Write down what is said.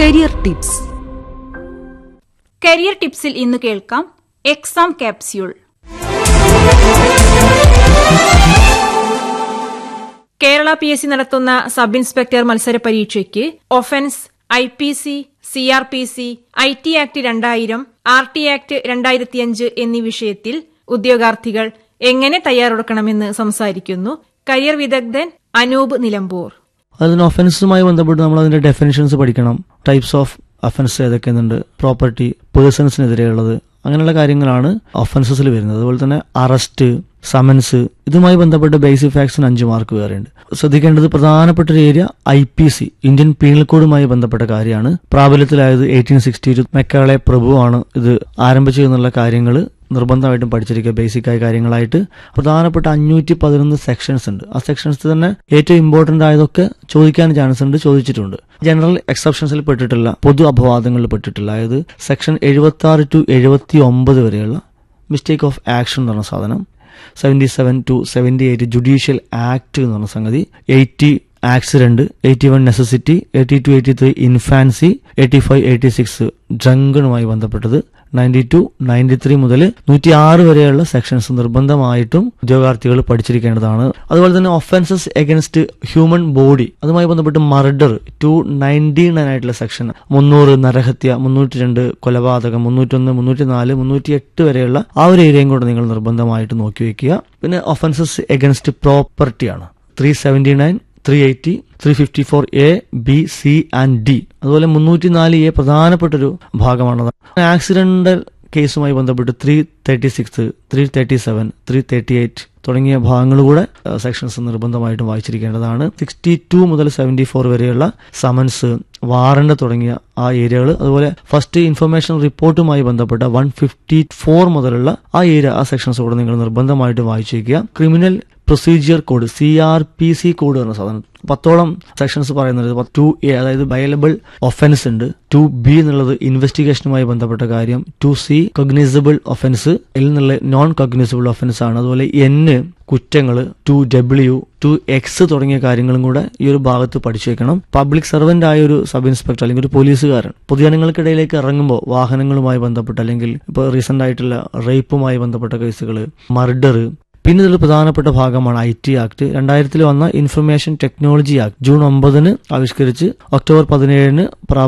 career tips career ടിപ്സിൽ ഇന്ന് കേൾക്കാം exam capsule Kerala P S C നടത്തുന്ന സബ് ഇൻസ്പെക്ടർ മത്സര പരീക്ഷയ്ക്ക് offence I P C C R P C I T act രണ്ടായിരം ആർ ടി ആക്ട് രണ്ടായിരത്തിയഞ്ച് എന്നീ വിഷയത്തിൽ ഉദ്യോഗാർത്ഥികൾ എങ്ങനെ തയ്യാറെടുക്കണമെന്ന് സംസാരിക്കുന്നു കരിയർ വിദഗ്ധൻ അനൂപ് നിലമ്പൂർ അതിന് ഒഫൻസുമായി ബന്ധപ്പെട്ട് നമ്മൾ അതിന്റെ ഡെഫിനിഷൻസ് പഠിക്കണം ടൈപ്സ് ഓഫ് ഒഫൻസ് ഏതൊക്കെയുണ്ട് പ്രോപ്പർട്ടി പേഴ്സൺസിനെതിരെയുള്ളത് അങ്ങനെയുള്ള കാര്യങ്ങളാണ് ഒഫൻസസിൽ വരുന്നത് അതുപോലെ തന്നെ അറസ്റ്റ് സമൻസ് ഇതുമായി ബന്ധപ്പെട്ട ബേസിക് ഫാക്ട്സിന് അഞ്ച് മാർക്ക് വേറെയുണ്ട് ശ്രദ്ധിക്കേണ്ടത് പ്രധാനപ്പെട്ട ഒരു area I P C Indian penal കോഡുമായി ബന്ധപ്പെട്ട കാര്യമാണ് പ്രാബല്യത്തിലായത് എയ്റ്റീൻ സിക്സ്റ്റി ടു മെക്കാളെ പ്രഭുവാണ് ഇത് ആരംഭിച്ചു എന്നുള്ള കാര്യങ്ങൾ നിർബന്ധമായിട്ടും പഠിച്ചിരിക്കുക ബേസിക് ആയ കാര്യങ്ങളായിട്ട് പ്രധാനപ്പെട്ട അഞ്ഞൂറ്റി പതിനൊന്ന് സെക്ഷൻസ് ഉണ്ട് ആ സെക്ഷൻസ് തന്നെ ഏറ്റവും ഇമ്പോർട്ടന്റ് ആയതൊക്കെ ചോദിക്കാൻ ചാൻസ് ഉണ്ട് ചോദിച്ചിട്ടുണ്ട് ജനറൽ എക്സെപ്ഷൻസിൽ പെട്ടിട്ടില്ല പൊതു അപവാദങ്ങളിൽ പെട്ടിട്ടില്ല അതായത് സെക്ഷൻ എഴുപത്തി ആറ് ടു എഴുപത്തി ഒമ്പത് വരെയുള്ള മിസ്റ്റേക്ക് ഓഫ് ആക്ഷൻ എന്ന് പറഞ്ഞ സാധനം seventy seven to seventy eight judicial act എന്ന് പറഞ്ഞ സംഗതി eighty accident eighty one necessity eighty two eighty three infancy eighty five eighty six ഡ്രങ്കണുമായി ബന്ധപ്പെട്ടത് നയൻറ്റി ടു നയൻറ്റി ത്രീ മുതൽ നൂറ്റി ആറ് വരെയുള്ള സെക്ഷൻസ് നിർബന്ധമായിട്ടും ഉദ്യോഗാർത്ഥികൾ പഠിച്ചിരിക്കേണ്ടതാണ് അതുപോലെ തന്നെ ഒഫൻസസ് എഗൻസ്റ്റ് ഹ്യൂമൻ ബോഡി അതുമായി ബന്ധപ്പെട്ട് മർഡർ ടു നയൻറ്റി നയൻ ആയിട്ടുള്ള സെക്ഷൻ മുന്നൂറ് നരഹത്യ മുന്നൂറ്റി രണ്ട് കൊലപാതകം മുന്നൂറ്റൊന്ന് മുന്നൂറ്റി നാല് മുന്നൂറ്റി എട്ട് വരെയുള്ള ആ ഒരു ഏരിയയും കൂടെ നിങ്ങൾ നിർബന്ധമായിട്ട് നോക്കി വെക്കുക പിന്നെ ഒഫൻസസ് എഗൻസ്റ്റ് പ്രോപ്പർട്ടിയാണ് three seventy nine three eighty three fifty four A B C and D അതുപോലെ മുന്നൂറ്റി നാല് എ പ്രധാനപ്പെട്ടൊരു ഭാഗമാണത് ആക്സിഡന്റൽ കേസുമായി ബന്ധപ്പെട്ട് three thirty six three thirty seven three thirty eight തുടങ്ങിയ ഭാഗങ്ങൾ കൂടെ സെക്ഷൻസ് നിർബന്ധമായിട്ടും വായിച്ചിരിക്കേണ്ടതാണ് സിക്സ്റ്റി ടു മുതൽ സെവൻറ്റി ഫോർ വരെയുള്ള സമൻസ് വാറണ്ട് തുടങ്ങിയ ആ ഏരിയകൾ അതുപോലെ ഫസ്റ്റ് ഇൻഫർമേഷൻ റിപ്പോർട്ടുമായി ബന്ധപ്പെട്ട വൺ ഫിഫ്റ്റി ഫോർ മുതലുള്ള ആ ഏരിയ ആ സെക്ഷൻസ് കൂടെ നിങ്ങൾ നിർബന്ധമായിട്ട് വായിച്ചിരിക്കുക criminal procedure code C R P C code എന്ന സാധനം പത്തോളം സെക്ഷൻസ് പറയുന്നത് ടു എ അതായത് ബയലബിൾ ഒഫൻസ് ഉണ്ട് ടു ബി എന്നുള്ളത് ഇൻവെസ്റ്റിഗേഷനുമായി ബന്ധപ്പെട്ട കാര്യം two C cognizable offence L എന്നുള്ള നോൺ കൊഗ്നിസിബിൾ ഒഫൻസ് ആണ് അതുപോലെ എൻ കുറ്റങ്ങൾ ടു ഡബ്ല്യു ടു എക്സ് തുടങ്ങിയ കാര്യങ്ങളും കൂടെ ഈ ഒരു ഭാഗത്ത് പഠിച്ചു വെക്കണം പബ്ലിക് സർവന്റ് ആയ ഒരു സബ് ഇൻസ്പെക്ടർ അല്ലെങ്കിൽ ഒരു പോലീസുകാരൻ പൊതുജനങ്ങൾക്കിടയിലേക്ക് ഇറങ്ങുമ്പോൾ വാഹനങ്ങളുമായി ബന്ധപ്പെട്ട് അല്ലെങ്കിൽ ഇപ്പോൾ റീസെന്റ് ആയിട്ടുള്ള റേപ്പുമായി ബന്ധപ്പെട്ട കേസുകൾ മർഡർ പിന്നെ ഇതിൽ പ്രധാനപ്പെട്ട ഭാഗമാണ് ഐ ടി ആക്ട് രണ്ടായിരത്തിൽ വന്ന ഇൻഫർമേഷൻ ടെക്നോളജി ആക്ട് ജൂൺ ഒമ്പതിന് ആവിഷ്കരിച്ച് ഒക്ടോബർ പതിനേഴിന്